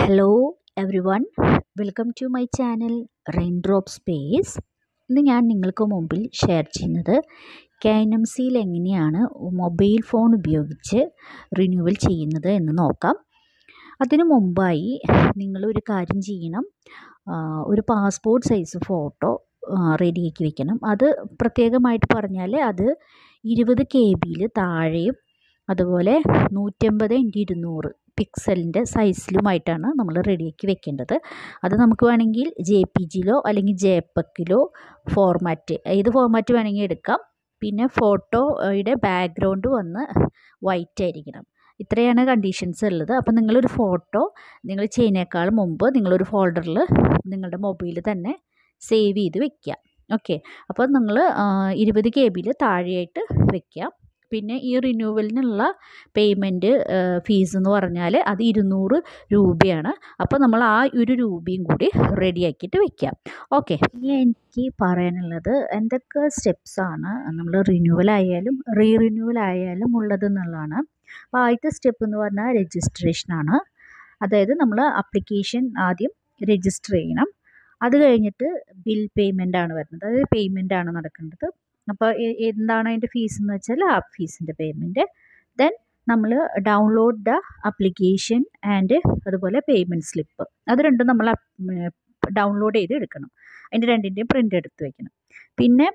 hello everyone welcome to my channel rain drop space ഇന്ന് ഞാൻ നിങ്ങൾക്ക് മുമ്പിൽ ഷെയർ ചെയ്യുന്നത് കെ എൻ എം സിയിൽ എങ്ങനെയാണ് മൊബൈൽ ഫോൺ ഉപയോഗിച്ച് റിന്യൂവൽ ചെയ്യുന്നത് എന്ന് നോക്കാം അതിനു മുമ്പായി നിങ്ങളൊരു കാര്യം ചെയ്യണം ആ, ഒരു പാസ്പോർട്ട് സൈസ് ഫോട്ടോ റെഡിയാക്കി വെക്കണം അത് പ്രത്യേകമായിട്ട് പറഞ്ഞാൽ അത് ഇരുപത് കെ ബിയിൽ താഴെയും അതുപോലെ നൂറ്റമ്പത് ഇൻറ്റു ഇരുന്നൂറ് പിക്സലിൻ്റെ സൈസിലുമായിട്ടാണ് നമ്മൾ റെഡിയാക്കി വെക്കേണ്ടത് അത് നമുക്ക് വേണമെങ്കിൽ ജെ പി ജിയിലോ അല്ലെങ്കിൽ ജെ പെക്കിലോ ഫോർമാറ്റ് ഏത് ഫോർമാറ്റ് വേണമെങ്കിൽ എടുക്കാം പിന്നെ ഫോട്ടോയുടെ ബാക്ക്ഗ്രൗണ്ട് വന്ന് വൈറ്റ് ആയിരിക്കണം ഇത്രയാണ് കണ്ടീഷൻസ് ഉള്ളത് അപ്പോൾ നിങ്ങളൊരു ഫോട്ടോ നിങ്ങൾ ചെയ്യുന്നേക്കാൾ മുമ്പ് നിങ്ങളൊരു ഫോൾഡറിൽ നിങ്ങളുടെ മൊബൈലിൽ തന്നെ സേവ് ചെയ്ത് വെക്കുക ഓക്കെ അപ്പോൾ നിങ്ങൾ ഇരുപത് കെ ബിയിൽ താഴെയായിട്ട് വെക്കുക പിന്നെ ഈ റിന്യൂവലിനുള്ള പേയ്മെൻറ്റ് ഫീസ് എന്ന് പറഞ്ഞാൽ അത് ഇരുന്നൂറ് രൂപയാണ് അപ്പോൾ നമ്മൾ ആ ഒരു രൂപയും കൂടി റെഡിയാക്കിയിട്ട് വെക്കാം ഓക്കെ ഇനി എനിക്ക് പറയാനുള്ളത് എന്തൊക്കെ സ്റ്റെപ്സാണ് നമ്മൾ റിന്യൂവൽ ആയാലും റീ റിന്യൂവൽ ആയാലും ഉള്ളത് എന്നുള്ളതാണ് അപ്പോൾ ആദ്യത്തെ സ്റ്റെപ്പ് എന്ന് പറഞ്ഞാൽ രജിസ്ട്രേഷനാണ് അതായത് നമ്മൾ അപ്ലിക്കേഷൻ ആദ്യം രജിസ്റ്റർ ചെയ്യണം അത് കഴിഞ്ഞിട്ട് ബിൽ പേയ്മെൻ്റ് ആണ് വരുന്നത് അതായത് പേയ്മെൻ്റ് ആണ് നടക്കേണ്ടത് അപ്പോൾ എ- എന്താണ് അതിൻ്റെ ഫീസ് എന്ന് വെച്ചാൽ ആ ഫീസിൻ്റെ പേയ്മെൻറ്റ് ദെൻ നമ്മൾ ഡൗൺലോഡ് ദ അപ്ലിക്കേഷൻ ആൻഡ് അതുപോലെ പേയ്മെൻറ്റ് സ്ലിപ്പ് അത് രണ്ടും നമ്മൾ ഡൗൺലോഡ് ചെയ്ത് എടുക്കണം അതിൻ്റെ രണ്ടിൻ്റെയും പ്രിൻ്റ് എടുത്ത് വെക്കണം പിന്നെ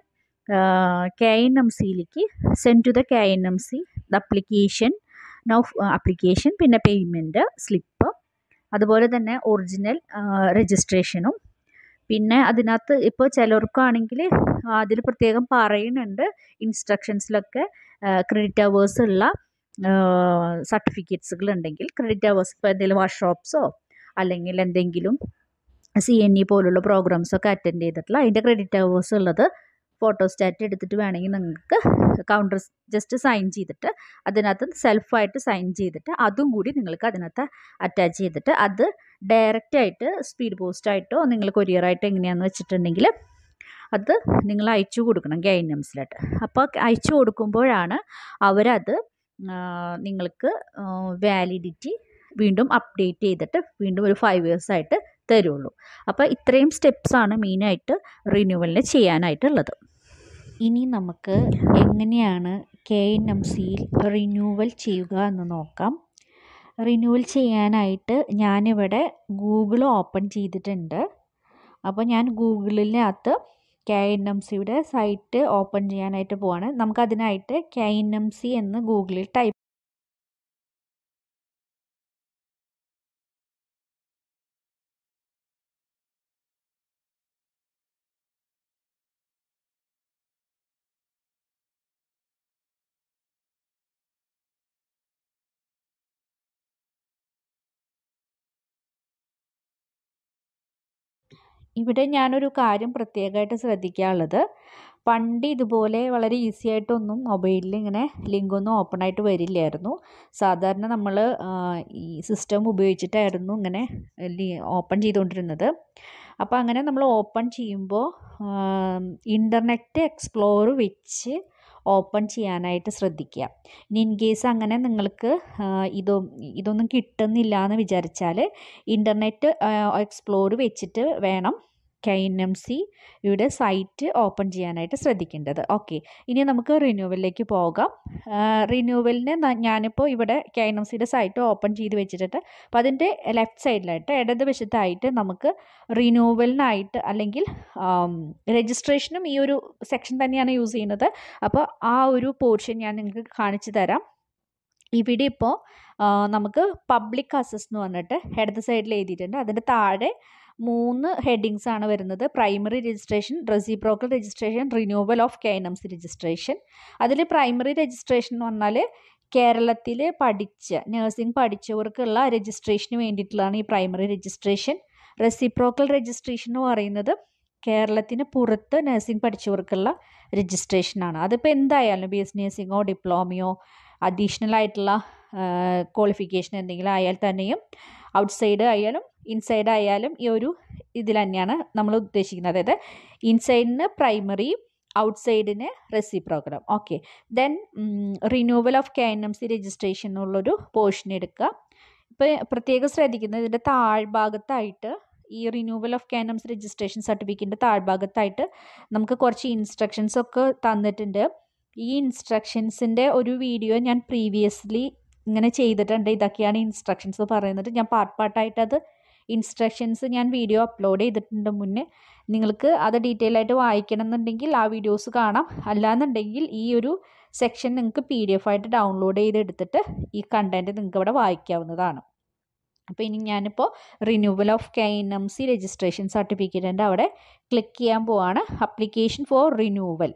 കെ എൻ എം സിയിലേക്ക് send to the K N M C the application now application പിന്നെ പേയ്മെൻറ്റ് സ്ലിപ്പ് അതുപോലെ തന്നെ ഒറിജിനൽ രജിസ്ട്രേഷനും പിന്നെ അതിനകത്ത് ഇപ്പോൾ ചിലർക്കാണെങ്കിൽ അതിൽ പ്രത്യേകം പറയുന്നുണ്ട് ഇൻസ്ട്രക്ഷൻസിലൊക്കെ ക്രെഡിറ്റ് അവേഴ്സ് ഉള്ള സർട്ടിഫിക്കറ്റ്സുകൾ ഉണ്ടെങ്കിൽ ക്രെഡിറ്റ് അവേഴ്സ് ഇപ്പോൾ എന്തെങ്കിലും വർക്ക്ഷോപ്സോ അല്ലെങ്കിൽ എന്തെങ്കിലും സി എൻ ഇ പോലുള്ള പ്രോഗ്രാംസൊക്കെ അറ്റൻഡ് ചെയ്തിട്ടുള്ള അതിൻ്റെ ക്രെഡിറ്റ് അവേഴ്സ് ഉള്ളത് ഫോട്ടോസ്റ്റാറ്റ് എടുത്തിട്ട് വേണമെങ്കിൽ നിങ്ങൾക്ക് കൗണ്ടർ ജസ്റ്റ് സൈൻ ചെയ്തിട്ട് അതിനകത്ത് സെൽഫായിട്ട് സൈൻ ചെയ്തിട്ട് അതും കൂടി നിങ്ങൾക്ക് അതിനകത്ത് അറ്റാച്ച് ചെയ്തിട്ട് അത് ഡയറക്റ്റായിട്ട് സ്പീഡ് പോസ്റ്റായിട്ടോ നിങ്ങൾ കൊറിയറായിട്ടോ എങ്ങനെയാണെന്ന് വെച്ചിട്ടുണ്ടെങ്കിൽ അത് നിങ്ങൾ അയച്ചു കൊടുക്കണം കെ എൻ എംസിലോട്ട് അപ്പോൾ അയച്ചു കൊടുക്കുമ്പോഴാണ് അവരത് ആ, നിങ്ങൾക്ക് വാലിഡിറ്റി വീണ്ടും അപ്ഡേറ്റ് ചെയ്തിട്ട് വീണ്ടും ഒരു ഫൈവ് ഇയേഴ്സ് ആയിട്ട് തരുള്ളൂ അപ്പോൾ ഇത്രയും സ്റ്റെപ്സാണ് മെയിനായിട്ട് റിന്യൂവലിന് ചെയ്യാനായിട്ടുള്ളത് ഇനി നമുക്ക് എങ്ങനെയാണ് കെ എൻ എം സിയിൽ റിന്യൂവൽ ചെയ്യുക എന്ന് നോക്കാം റിന്യൂവൽ ചെയ്യാനായിട്ട് ഞാനിവിടെ ഗൂഗിൾ ഓപ്പൺ ചെയ്തിട്ടുണ്ട് അപ്പോൾ ഞാൻ ഗൂഗിളിനകത്ത് കെ എൻ എം സിയുടെ സൈറ്റ് ഓപ്പൺ ചെയ്യാനായിട്ട് പോവാണ് നമുക്കതിനായിട്ട് കെ എൻ എം സി എന്ന് ഗൂഗിളിൽ ടൈപ്പ് ഇവിടെ ഞാനൊരു കാര്യം പ്രത്യേകമായിട്ട് ശ്രദ്ധിക്കാനുള്ളത് പണ്ട് ഇതുപോലെ വളരെ ഈസി ആയിട്ടൊന്നും മൊബൈലിൽ ഇങ്ങനെ ലിങ്കൊന്നും ഓപ്പൺ ആയിട്ട് വരില്ലായിരുന്നു സാധാരണ നമ്മൾ ഈ സിസ്റ്റം ഉപയോഗിച്ചിട്ടായിരുന്നു ഇങ്ങനെ ഓപ്പൺ ചെയ്തുകൊണ്ടിരുന്നത് അപ്പോൾ അങ്ങനെ നമ്മൾ ഓപ്പൺ ചെയ്യുമ്പോൾ ഇൻ്റർനെറ്റ് എക്സ്പ്ലോർ വെച്ച് ഓപ്പൺ ചെയ്യാനായിട്ട് ശ്രദ്ധിക്കുക ഇനി ഇൻ കേസ് അങ്ങനെ നിങ്ങൾക്ക് ആ, ഇതൊ ഇതൊന്നും കിട്ടുന്നില്ല എന്ന് വിചാരിച്ചാൽ ഇൻ്റർനെറ്റ് എക്സ്പ്ലോർ വെച്ചിട്ട് വേണം കെ എൻ എം സിയുടെ സൈറ്റ് ഓപ്പൺ ചെയ്യാനായിട്ട് ശ്രദ്ധിക്കേണ്ടത് ഓക്കെ ഇനി നമുക്ക് റിന്യൂവലിലേക്ക് പോകാം റിന്യൂവലിന് ഞാനിപ്പോൾ ഇവിടെ കെ എൻ എം സിയുടെ സൈറ്റ് ഓപ്പൺ ചെയ്ത് വെച്ചിട്ടുണ്ട് അപ്പോൾ അതിൻ്റെ ലെഫ്റ്റ് സൈഡിലായിട്ട് ഇടത് വശത്തായിട്ട് നമുക്ക് റിന്യൂവലിനായിട്ട് അല്ലെങ്കിൽ രജിസ്ട്രേഷനും ഈ ഒരു സെക്ഷൻ തന്നെയാണ് യൂസ് ചെയ്യുന്നത് അപ്പോൾ ആ ഒരു പോർഷൻ ഞാൻ നിങ്ങൾക്ക് കാണിച്ചു തരാം ഇവിടെ ഇപ്പോൾ നമുക്ക് പബ്ലിക് അസസ് എന്ന് പറഞ്ഞിട്ട് ഇടത് സൈഡിൽ എഴുതിയിട്ടുണ്ട് അതിൻ്റെ താഴെ മൂന്ന് ഹെഡിങ്സ് ആണ് വരുന്നത് primary registration reciprocal registration renewal of K N M C registration അതിൽ പ്രൈമറി രജിസ്ട്രേഷൻ എന്ന് പറഞ്ഞാൽ കേരളത്തിൽ പഠിച്ച നഴ്സിംഗ് പഠിച്ചവർക്കുള്ള രജിസ്ട്രേഷന് വേണ്ടിയിട്ടുള്ളതാണ് ഈ പ്രൈമറി രജിസ്ട്രേഷൻ റെസിപ്രോക്കൽ രജിസ്ട്രേഷൻ എന്ന് പറയുന്നത് കേരളത്തിന് പുറത്ത് നഴ്സിംഗ് പഠിച്ചവർക്കുള്ള രജിസ്ട്രേഷനാണ് അതിപ്പോൾ എന്തായാലും ബി എസ് നഴ്സിംഗോ ഡിപ്ലോമയോ അഡീഷണൽ ആയിട്ടുള്ള ക്വാളിഫിക്കേഷൻ എന്തെങ്കിലും ആയാൽ തന്നെയും ഔട്ട്സൈഡ് ആയാലും ഇൻസൈഡ് ആയാലും ഈ ഒരു ഇതിൽ തന്നെയാണ് നമ്മൾ ഉദ്ദേശിക്കുന്നത് അതായത് ഇൻസൈഡിന് പ്രൈമറി ഔട്ട്സൈഡിന് reciprocal okay then renewal of K N M C registration എന്നുള്ളൊരു പോർഷൻ എടുക്കുക ഇപ്പോൾ പ്രത്യേകം ശ്രദ്ധിക്കുന്നത് ഇതിൻ്റെ താഴ്ഭാഗത്തായിട്ട് ഈ റിന്യൂവൽ ഓഫ് കാനംസ് രജിസ്ട്രേഷൻ സർട്ടിഫിക്കറ്റിൻ്റെ താഴ്ഭാഗത്തായിട്ട് നമുക്ക് കുറച്ച് ഇൻസ്ട്രക്ഷൻസ് ഒക്കെ തന്നിട്ടുണ്ട് ഈ ഇൻസ്ട്രക്ഷൻസിൻ്റെ ഒരു വീഡിയോ ഞാൻ പ്രീവിയസ്ലി ഇങ്ങനെ ചെയ്തിട്ടുണ്ട് ഇതൊക്കെയാണ് ഇൻസ്ട്രക്ഷൻസ് പറയുന്നത് ഞാൻ പാർട്ട് പാർട്ടായിട്ട് അത് ഇൻസ്ട്രക്ഷൻസ് ഞാൻ വീഡിയോ അപ്ലോഡ് ചെയ്തിട്ടുണ്ട് മുന്നേ നിങ്ങൾക്ക് അത് ഡീറ്റെയിൽ ആയിട്ട് വായിക്കണം എന്നുണ്ടെങ്കിൽ ആ വീഡിയോസ് കാണാം അല്ലാന്നുണ്ടെങ്കിൽ ഈ ഒരു സെക്ഷൻ നിങ്ങൾക്ക് പി ഡി എഫ് ആയിട്ട് ഡൗൺലോഡ് ചെയ്തെടുത്തിട്ട് ഈ കണ്ടൻറ്റ് നിങ്ങൾക്ക് ഇവിടെ വായിക്കാവുന്നതാണ് അപ്പോൾ ഇനി ഞാനിപ്പോൾ renewal of K N M C registration സർട്ടിഫിക്കറ്റിൻ്റെ അവിടെ ക്ലിക്ക് ചെയ്യാൻ പോവാണ് അപ്ലിക്കേഷൻ ഫോർ റിന്യൂവൽ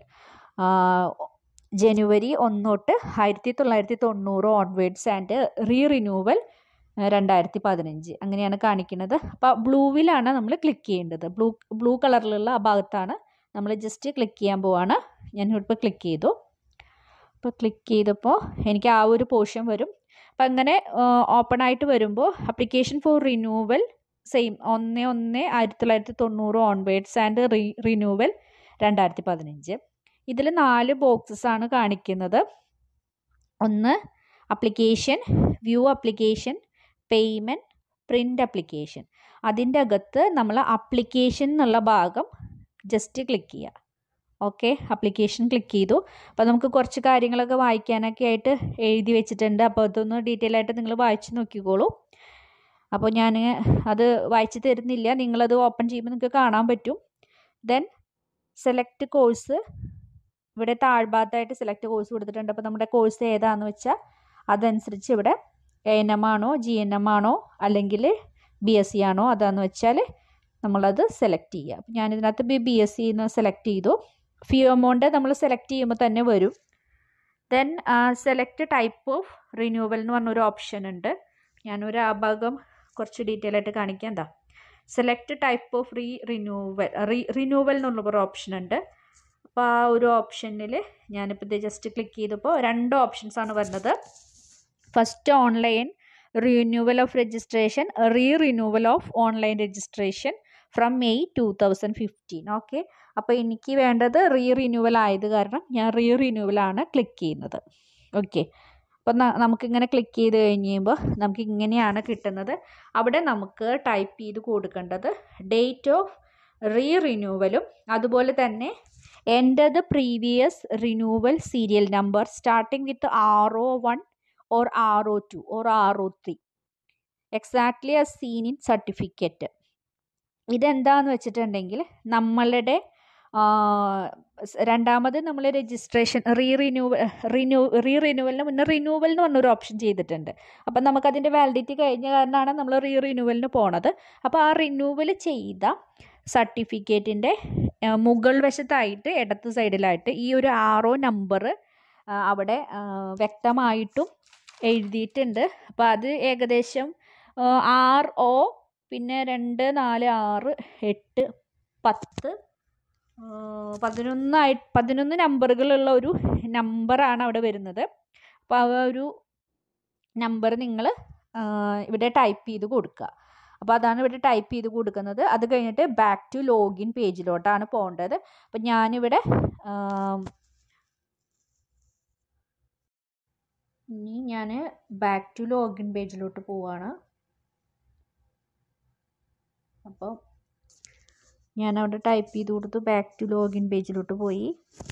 ജനുവരി ഒന്ന് തൊട്ട് ആയിരത്തി തൊള്ളായിരത്തി തൊണ്ണൂറ് ഓൺവേഡ്സ് ആൻഡ് റീ റിന്യൂവൽ രണ്ടായിരത്തി പതിനഞ്ച് അങ്ങനെയാണ് കാണിക്കുന്നത് അപ്പോൾ ബ്ലൂവിലാണ് നമ്മൾ ക്ലിക്ക് ചെയ്യേണ്ടത് ബ്ലൂ ബ്ലൂ കളറിലുള്ള ആ ഭാഗത്താണ് നമ്മൾ ജസ്റ്റ് ക്ലിക്ക് ചെയ്യാൻ പോവാണ് ഞാൻ ഇപ്പോൾ ക്ലിക്ക് ചെയ്തു അപ്പോൾ ക്ലിക്ക് ചെയ്തപ്പോൾ എനിക്ക് ആ ഒരു പോർഷൻ വരും അപ്പം അങ്ങനെ ഓപ്പൺ ആയിട്ട് വരുമ്പോൾ അപ്ലിക്കേഷൻ ഫോർ റിന്യൂവൽ സെയിം ഒന്ന് ഒന്ന് ആയിരത്തി തൊള്ളായിരത്തി തൊണ്ണൂറ് ഓൺവേഡ്സ് ആൻഡ് റീ റിന്യൂവൽ രണ്ടായിരത്തി പതിനഞ്ച് ഇതിൽ നാല് ബോക്സസ് ആണ് കാണിക്കുന്നത് ഒന്ന് application view application payment print application അതിൻ്റെ അകത്ത് നമ്മൾ അപ്ലിക്കേഷൻ എന്നുള്ള ഭാഗം ജസ്റ്റ് ക്ലിക്ക് ചെയ്യുക ഓക്കെ അപ്ലിക്കേഷൻ ക്ലിക്ക് ചെയ്തു അപ്പോൾ നമുക്ക് കുറച്ച് കാര്യങ്ങളൊക്കെ വായിക്കാനൊക്കെ ആയിട്ട് എഴുതി വെച്ചിട്ടുണ്ട് അപ്പോൾ അതൊന്ന് ഡീറ്റെയിൽ ആയിട്ട് നിങ്ങൾ വായിച്ച് നോക്കിക്കോളൂ അപ്പോൾ ഞാൻ അത് വായിച്ച് തരുന്നില്ല നിങ്ങളത് ഓപ്പൺ ചെയ്യുമ്പോൾ നിങ്ങൾക്ക് കാണാൻ പറ്റും ദെൻ സെലക്ട് കോഴ്സ് ഇവിടെ താഴ്ഭാഗത്തായിട്ട് സെലക്ട് കോഴ്സ് കൊടുത്തിട്ടുണ്ട് അപ്പോൾ നമ്മുടെ കോഴ്സ് ഏതാണെന്ന് വെച്ചാൽ അതനുസരിച്ച് ഇവിടെ എ എൻ എം ആണോ ജി എൻ എം ആണോ അല്ലെങ്കിൽ ബി എസ് സി ആണോ അതാന്ന് വെച്ചാൽ നമ്മളത് സെലക്ട് ചെയ്യുക അപ്പോൾ ഞാനിതിനകത്ത് ബി ബി എസ് സി എന്ന് സെലക്ട് ചെയ്തു ഫീ എമൗണ്ട് നമ്മൾ സെലക്ട് ചെയ്യുമ്പോൾ തന്നെ വരും then select type of renewal എന്ന് പറഞ്ഞൊരു ഓപ്ഷൻ ഉണ്ട് ഞാനൊരു ആ ഭാഗം കുറച്ച് ഡീറ്റെയിൽ ആയിട്ട് കാണിക്കാം എന്താ select type of re renewal re renewal എന്നുള്ളൊരു ഓപ്ഷൻ ഉണ്ട് അപ്പോൾ ആ ഒരു ഓപ്ഷനിൽ ഞാനിപ്പോൾ ഇത് ജസ്റ്റ് ക്ലിക്ക് ചെയ്തപ്പോൾ രണ്ട് ഓപ്ഷൻസ് ആണ് വരുന്നത് first online renewal of registration re renewal of online registration from May two thousand fifteen okay അപ്പോൾ എനിക്ക് വേണ്ടത് റീ റിന്യൂവൽ ആയത് കാരണം ഞാൻ റീ റിന്യൂവലാണ് ക്ലിക്ക് ചെയ്യുന്നത് ഓക്കെ അപ്പം നമുക്കിങ്ങനെ ക്ലിക്ക് ചെയ്ത് കഴിഞ്ഞ് കഴിയുമ്പോൾ നമുക്ക് ഇങ്ങനെയാണ് കിട്ടുന്നത് അവിടെ നമുക്ക് ടൈപ്പ് ചെയ്ത് കൊടുക്കേണ്ടത് ഡേറ്റ് ഓഫ് റീ റിന്യൂവലും അതുപോലെ തന്നെ എൻ്റെ the previous renewal serial number starting with R O one or R O two or R O three exactly ആ സീൻ ഇൻ സർട്ടിഫിക്കറ്റ് ഇതെന്താന്ന് വെച്ചിട്ടുണ്ടെങ്കിൽ നമ്മളുടെ രണ്ടാമത് നമ്മൾ registration re renewal renew re റിന്യൂവലിന് മുന്നേ റിന്യൂവൽ എന്ന് പറഞ്ഞൊരു ഓപ്ഷൻ ചെയ്തിട്ടുണ്ട് അപ്പം നമുക്കതിൻ്റെ വാലിഡിറ്റി കഴിഞ്ഞ കാരണമാണ് നമ്മൾ റീ റിന്യൂവലിന് പോണത് അപ്പോൾ ആ റിന്യൂവൽ ചെയ്ത സർട്ടിഫിക്കറ്റിൻ്റെ മുകൾ വശത്തായിട്ട് ഇടത്ത് സൈഡിലായിട്ട് ഈ ഒരു ആറോ നമ്പർ അവിടെ വ്യക്തമായിട്ടും എഴുതിയിട്ടുണ്ട് അപ്പോൾ അത് ഏകദേശം ആർ ഒ പിന്നെ രണ്ട് നാല് ആറ് എട്ട് പത്ത് പതിനൊന്നായി പതിനൊന്ന് നമ്പറുകളുള്ള ഒരു നമ്പറാണ് അവിടെ വരുന്നത് അപ്പോൾ ആ ഒരു നമ്പർ നിങ്ങൾ ഇവിടെ ടൈപ്പ് ചെയ്ത് കൊടുക്കുക അപ്പോൾ അതാണ് ഇവിടെ ടൈപ്പ് ചെയ്ത് കൊടുക്കുന്നത് അത് കഴിഞ്ഞിട്ട് ബാക്ക് ടു ലോഗിൻ പേജിലോട്ടാണ് പോകേണ്ടത് അപ്പം ഞാനിവിടെ ഇനി ഞാൻ ബാക്ക് ടു ലോഗിൻ പേജിലോട്ട് പോവാണ് അപ്പോൾ ഞാൻ അവിടെ ടൈപ്പ് ചെയ്ത് കൊടുത്തു ബാക്ക് ടു ലോഗിൻ പേജിലോട്ട് പോയി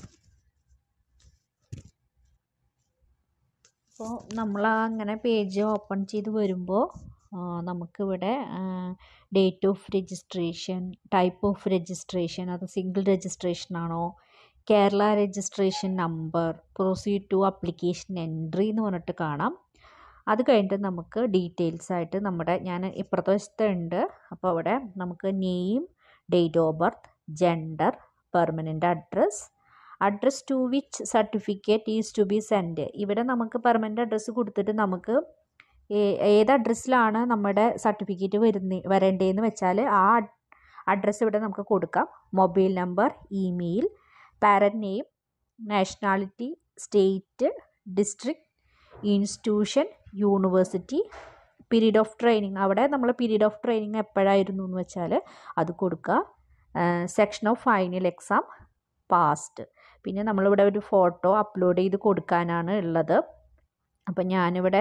അപ്പോൾ നമ്മൾ അങ്ങനെ പേജ് ഓപ്പൺ ചെയ്ത് വരുമ്പോൾ നമുക്കിവിടെ date of registration type of registration അത് സിംഗിൾ രജിസ്ട്രേഷൻ ആണോ Kerala registration number proceed to application entry എന്ന് പറഞ്ഞിട്ട് കാണാം അത് കഴിഞ്ഞിട്ട് നമുക്ക് ഡീറ്റെയിൽസ് ആയിട്ട് നമ്മുടെ ഞാൻ ഇപ്പുറത്തെ വശത്ത് ഉണ്ട് അപ്പോൾ അവിടെ നമുക്ക് name date of birth gender permanent address address to which certificate is to be send ഇവിടെ നമുക്ക് പെർമനൻ്റ് അഡ്രസ്സ് കൊടുത്തിട്ട് നമുക്ക് ഏത് അഡ്രസ്സിലാണ് നമ്മുടെ സർട്ടിഫിക്കറ്റ് വരുന്ന വരേണ്ടതെന്ന് വെച്ചാൽ ആ അഡ്രസ്സ് ഇവിടെ നമുക്ക് കൊടുക്കാം mobile number email parent name nationality state district institution university period of training അവിടെ നമ്മൾ പീരീഡ് ഓഫ് ട്രെയിനിങ് എപ്പോഴായിരുന്നു എന്ന് വെച്ചാൽ അത് കൊടുക്കുക section of final exam past പിന്നെ നമ്മളിവിടെ ഒരു ഫോട്ടോ അപ്ലോഡ് ചെയ്ത് കൊടുക്കാനാണ് ഉള്ളത് അപ്പം ഞാനിവിടെ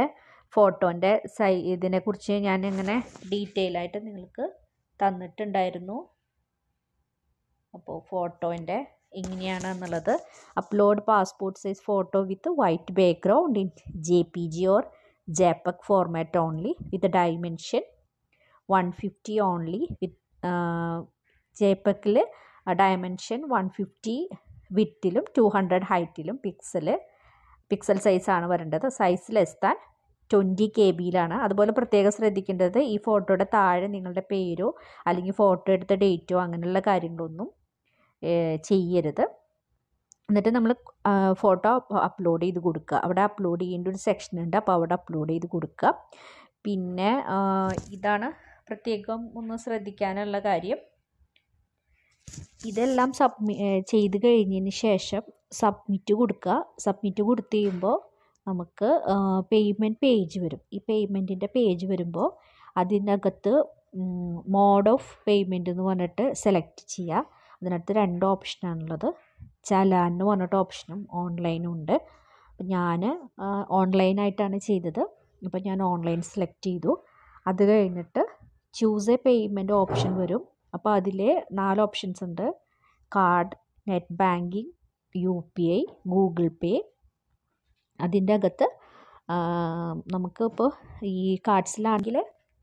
ഫോട്ടോൻ്റെ സൈ ഇതിനെക്കുറിച്ച് ഞാൻ ഇങ്ങനെ ഡീറ്റെയിൽ ആയിട്ട് നിങ്ങൾക്ക് തന്നിട്ടുണ്ടായിരുന്നു അപ്പോൾ ഫോട്ടോൻ്റെ എങ്ങനെയാണ് എന്നുള്ളത് upload passport size photo with white background in J P G or JPEG format only with dimension one fifty only with ജെപക്കിൽ ഡയമെൻഷൻ വൺ ഫിഫ്റ്റി വിത്തിലും ടു ഹൺഡ്രഡ് ഹൈറ്റിലും പിക്സൽ പിക്സൽ സൈസാണ് വരേണ്ടത് size less than twenty K ബിയിലാണ് അതുപോലെ പ്രത്യേകം ശ്രദ്ധിക്കേണ്ടത് ഈ ഫോട്ടോയുടെ താഴെ നിങ്ങളുടെ പേരോ അല്ലെങ്കിൽ ഫോട്ടോ എടുത്ത ഡേറ്റോ അങ്ങനെയുള്ള കാര്യങ്ങളൊന്നും ചെയ്യരുത് എന്നിട്ട് നമ്മൾ ഫോട്ടോ അപ്ലോഡ് ചെയ്ത് കൊടുക്കുക അവിടെ അപ്ലോഡ് ചെയ്യേണ്ട ഒരു സെക്ഷൻ ഉണ്ട് അപ്പോൾ അവിടെ അപ്ലോഡ് ചെയ്ത് കൊടുക്കുക പിന്നെ ഇതാണ് പ്രത്യേകം ഒന്ന് ശ്രദ്ധിക്കാനുള്ള കാര്യം ഇതെല്ലാം സബ്മി ചെയ്ത് കഴിഞ്ഞതിന് ശേഷം സബ്മിറ്റ് കൊടുക്കുക സബ്മിറ്റ് കൊടുത്തു കഴിയുമ്പോൾ നമുക്ക് പേയ്മെൻറ്റ് പേജ് വരും ഈ പേയ്മെൻറ്റിൻ്റെ പേജ് വരുമ്പോൾ അതിനകത്ത് മോഡ് ഓഫ് പേയ്മെൻറ്റ് എന്ന് പറഞ്ഞിട്ട് സെലക്ട് ചെയ്യുക അതിനകത്ത് രണ്ട് ഓപ്ഷനാണുള്ളത് ചലാൻ എന്ന് പറഞ്ഞിട്ട് ഓപ്ഷനും ഓൺലൈനും ഉണ്ട് അപ്പം ഞാൻ ഓൺലൈനായിട്ടാണ് ചെയ്തത് അപ്പോൾ ഞാൻ ഓൺലൈൻ സെലക്ട് ചെയ്തു അത് കഴിഞ്ഞിട്ട് ചൂസ് എ പേയ്മെൻറ്റ് ഓപ്ഷൻ വരും അപ്പോൾ അതിൽ നാല് ഓപ്ഷൻസ് ഉണ്ട് card net banking U P I Google pay അതിൻ്റെ അകത്ത് നമുക്ക് ഇപ്പോൾ ഈ കാർഡ്സിലാണെങ്കിൽ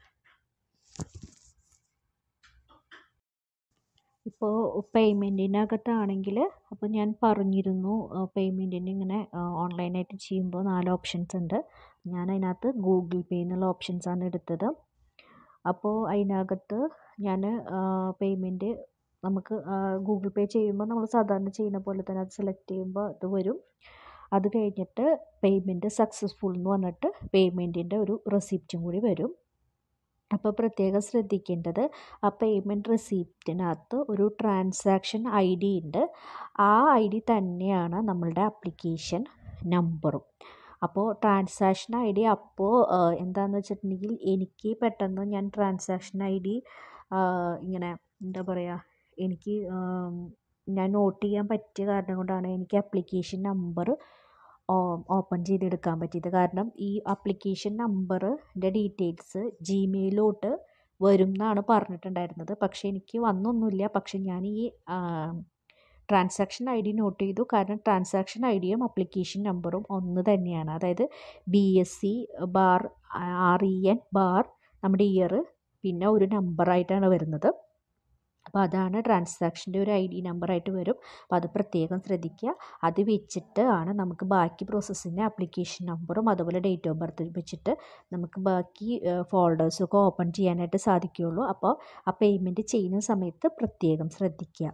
ഇപ്പോൾ പേയ്മെൻറ്റിനകത്താണെങ്കിൽ അപ്പോൾ ഞാൻ പറഞ്ഞിരുന്നു പേയ്മെൻറ്റിന് ഇങ്ങനെ ഓൺലൈനായിട്ട് ചെയ്യുമ്പോൾ നാല് ഓപ്ഷൻസ് ഉണ്ട് ഞാൻ അതിനകത്ത് ഗൂഗിൾ പേ എന്നുള്ള ഓപ്ഷൻസാണ് എടുത്തത് അപ്പോൾ അതിനകത്ത് ഞാൻ പേയ്മെൻറ്റ് നമുക്ക് ഗൂഗിൾ പേ ചെയ്യുമ്പോൾ നമ്മൾ സാധാരണ ചെയ്യുന്ന പോലെ തന്നെ അത് സെലക്ട് ചെയ്യുമ്പോൾ അത് വരും അത് കഴിഞ്ഞിട്ട് പേയ്മെൻറ്റ് സക്സസ്ഫുൾ എന്ന് പറഞ്ഞിട്ട് പേയ്മെൻറ്റിൻ്റെ ഒരു റെസിപ്റ്റും കൂടി വരും അപ്പോൾ പ്രത്യേകം ശ്രദ്ധിക്കേണ്ടത് ആ പേയ്മെൻറ്റ് റെസിപ്റ്റിനകത്ത് ഒരു ട്രാൻസാക്ഷൻ ഐ ഡി ഉണ്ട് ആ ഐ ഡി തന്നെയാണ് നമ്മളുടെ ആപ്ലിക്കേഷൻ നമ്പറും അപ്പോൾ ട്രാൻസാക്ഷൻ ഐ ഡി അപ്പോൾ എന്താണെന്ന് വെച്ചിട്ടുണ്ടെങ്കിൽ എനിക്ക് പെട്ടെന്ന് ഞാൻ ട്രാൻസാക്ഷൻ ഐ ഡി ഇങ്ങനെ എന്താ പറയുക എനിക്ക് ഞാൻ നോട്ട് ചെയ്യാൻ പറ്റിയ കാരണം കൊണ്ടാണ് എനിക്ക് ആപ്ലിക്കേഷൻ നമ്പർ ഓപ്പൺ ചെയ്തെടുക്കാൻ പറ്റിയത് കാരണം ഈ ആപ്ലിക്കേഷൻ നമ്പറിൻ്റെ ഡീറ്റെയിൽസ് ജിമെയിലോട്ട് വരും എന്നാണ് പറഞ്ഞിട്ടുണ്ടായിരുന്നത് പക്ഷേ എനിക്ക് വന്നൊന്നുമില്ല പക്ഷേ ഞാൻ ഈ ട്രാൻസാക്ഷൻ ഐ ഡി നോട്ട് ചെയ്തു കാരണം ട്രാൻസാക്ഷൻ ഐ ഡിയും ആപ്ലിക്കേഷൻ നമ്പറും ഒന്ന് തന്നെയാണ് അതായത് B S C bar R E N bar നമ്മുടെ ഇയർ പിന്നെ ഒരു നമ്പറായിട്ടാണ് വരുന്നത് അപ്പോൾ അതാണ് ട്രാൻസാക്ഷൻ്റെ ഒരു ഐ ഡി നമ്പറായിട്ട് വരും അപ്പോൾ അത് പ്രത്യേകം ശ്രദ്ധിക്കുക അത് വെച്ചിട്ട് ആണ് നമുക്ക് ബാക്കി പ്രോസസ്സിൻ്റെ ആപ്ലിക്കേഷൻ നമ്പറും അതുപോലെ ഡേറ്റ് ഓഫ് ബർത്ത് വെച്ചിട്ട് നമുക്ക് ബാക്കി ഫോൾഡേഴ്സൊക്കെ ഓപ്പൺ ചെയ്യാനായിട്ട് സാധിക്കുകയുള്ളൂ അപ്പോൾ ആ പേയ്മെൻറ്റ് ചെയ്യുന്ന സമയത്ത് പ്രത്യേകം ശ്രദ്ധിക്കുക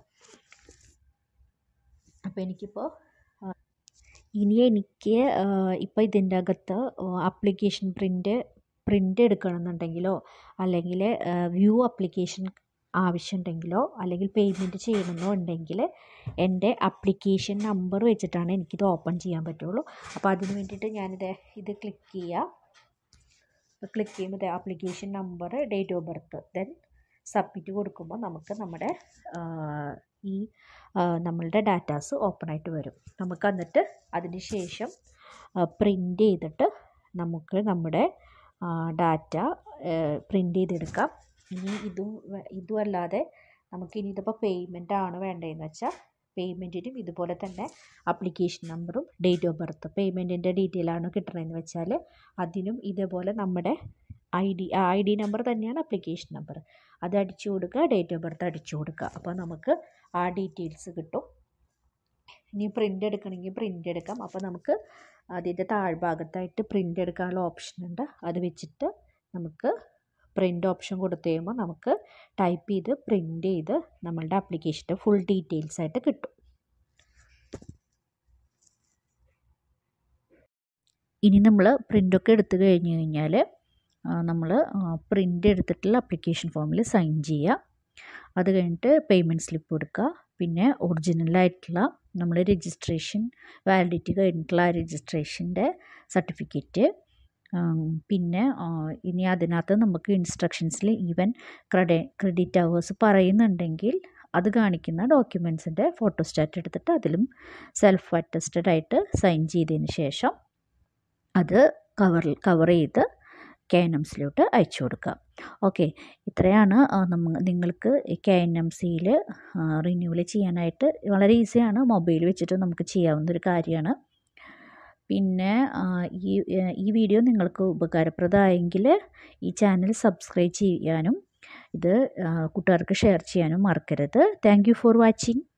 അപ്പോൾ എനിക്കിപ്പോൾ ഇനി എനിക്ക് ഇപ്പോൾ ഇതിൻ്റെ അകത്ത് ആപ്ലിക്കേഷൻ പ്രിൻ്റ് പ്രിൻ്റ് എടുക്കണമെന്നുണ്ടെങ്കിലോ അല്ലെങ്കിൽ വ്യൂ ആപ്ലിക്കേഷൻ ആവശ്യമുണ്ടെങ്കിലോ അല്ലെങ്കിൽ പേയ്മെൻറ്റ് ചെയ്യണമെന്നോ ഉണ്ടെങ്കിൽ എൻ്റെ ആപ്ലിക്കേഷൻ നമ്പർ വെച്ചിട്ടാണ് എനിക്കിത് ഓപ്പൺ ചെയ്യാൻ പറ്റുള്ളൂ അപ്പോൾ അതിന് വേണ്ടിയിട്ട് ഞാനിത് ഇത് ക്ലിക്ക് ചെയ്യുക ക്ലിക്ക് ചെയ്യുമ്പോൾ application number date of birth then submit കൊടുക്കുമ്പോൾ നമുക്ക് നമ്മുടെ ഈ നമ്മളുടെ ഡാറ്റാസ് ഓപ്പൺ ആയിട്ട് വരും നമുക്ക് എന്നിട്ട് അതിന് ശേഷം പ്രിൻ്റ് ചെയ്തിട്ട് നമുക്ക് നമ്മുടെ ഡാറ്റ പ്രിൻ്റ് ചെയ്തെടുക്കാം ഇനി ഇതും ഇതും അല്ലാതെ നമുക്ക് ഇനി ഇതിപ്പോൾ പേയ്മെൻ്റ് ആണ് വേണ്ടതെന്ന് വെച്ചാൽ പേയ്മെൻറ്റിനും ഇതുപോലെ തന്നെ ആപ്ലിക്കേഷൻ നമ്പറും ഡേറ്റ് ഓഫ് ബർത്ത് പേയ്മെൻറ്റിൻ്റെ ഡീറ്റെയിൽ ആണ് കിട്ടണമെന്ന് വെച്ചാൽ അതിനും ഇതേപോലെ നമ്മുടെ ഐ ഡി ആ ഐ ഡി നമ്പർ തന്നെയാണ് ആപ്ലിക്കേഷൻ നമ്പർ അത് അടിച്ചു കൊടുക്കുക ഡേറ്റ് ഓഫ് ബർത്ത് അടിച്ചു കൊടുക്കുക അപ്പോൾ നമുക്ക് ആ ഡീറ്റെയിൽസ് കിട്ടും ഇനി പ്രിൻ്റ് എടുക്കണമെങ്കിൽ പ്രിൻ്റ് എടുക്കാം അപ്പോൾ നമുക്ക് അതിൻ്റെ താഴ്ഭാഗത്തായിട്ട് പ്രിൻ്റ് എടുക്കാനുള്ള ഓപ്ഷൻ ഉണ്ട് അത് വെച്ചിട്ട് നമുക്ക് പ്രിൻ്റ് ഓപ്ഷൻ കൊടുത്തു കഴിയുമ്പോൾ നമുക്ക് ടൈപ്പ് ചെയ്ത് പ്രിൻ്റ് ചെയ്ത് നമ്മളുടെ ആപ്ലിക്കേഷൻ്റെ ഫുൾ ഡീറ്റെയിൽസ് ആയിട്ട് കിട്ടും ഇനി നമ്മൾ പ്രിൻ്റൊക്കെ എടുത്തു കഴിഞ്ഞ് കഴിഞ്ഞാൽ നമ്മൾ പ്രിൻ്റ് എടുത്തിട്ടുള്ള ആപ്ലിക്കേഷൻ ഫോമിൽ സൈൻ ചെയ്യുക അത് കഴിഞ്ഞിട്ട് പേയ്മെൻറ്റ് സ്ലിപ്പ് കൊടുക്കുക പിന്നെ ഒറിജിനലായിട്ടുള്ള നമ്മൾ രജിസ്ട്രേഷൻ വാലിഡിറ്റി കഴിഞ്ഞിട്ടുള്ള ആ രജിസ്ട്രേഷൻ്റെ സർട്ടിഫിക്കറ്റ് പിന്നെ ഇനി അതിനകത്ത് നമുക്ക് ഇൻസ്ട്രക്ഷൻസിൽ ഈവൻ ക്രെഡി ക്രെഡിറ്റ് അവേഴ്സ് പറയുന്നുണ്ടെങ്കിൽ അത് കാണിക്കുന്ന ഡോക്യുമെൻസിൻ്റെ ഫോട്ടോസ്റ്റാറ്റ് എടുത്തിട്ട് അതിലും സെൽഫ് അറ്റസ്റ്റഡ് ആയിട്ട് സൈൻ ചെയ്തതിന് ശേഷം അത് കവറിൽ കവർ ചെയ്ത് കെ എൻ എം സിയിലോട്ട് അയച്ചു കൊടുക്കുക ഓക്കെ ഇത്രയാണ് നമ്മ നിങ്ങൾക്ക് കെ എൻ എം സിയിൽ റിന്യൂവൽ ചെയ്യാനായിട്ട് വളരെ ഈസിയാണ് മൊബൈൽ വെച്ചിട്ട് നമുക്ക് ചെയ്യാവുന്ന ഒരു കാര്യമാണ് പിന്നെ ഈ ഈ വീഡിയോ നിങ്ങൾക്ക് ഉപകാരപ്രദമായെങ്കിൽ ഈ ചാനൽ സബ്സ്ക്രൈബ് ചെയ്യാനും ഇത് കൂട്ടുകാർക്ക് ഷെയർ ചെയ്യാനും മറക്കരുത് താങ്ക് യു ഫോർ വാച്ചിങ്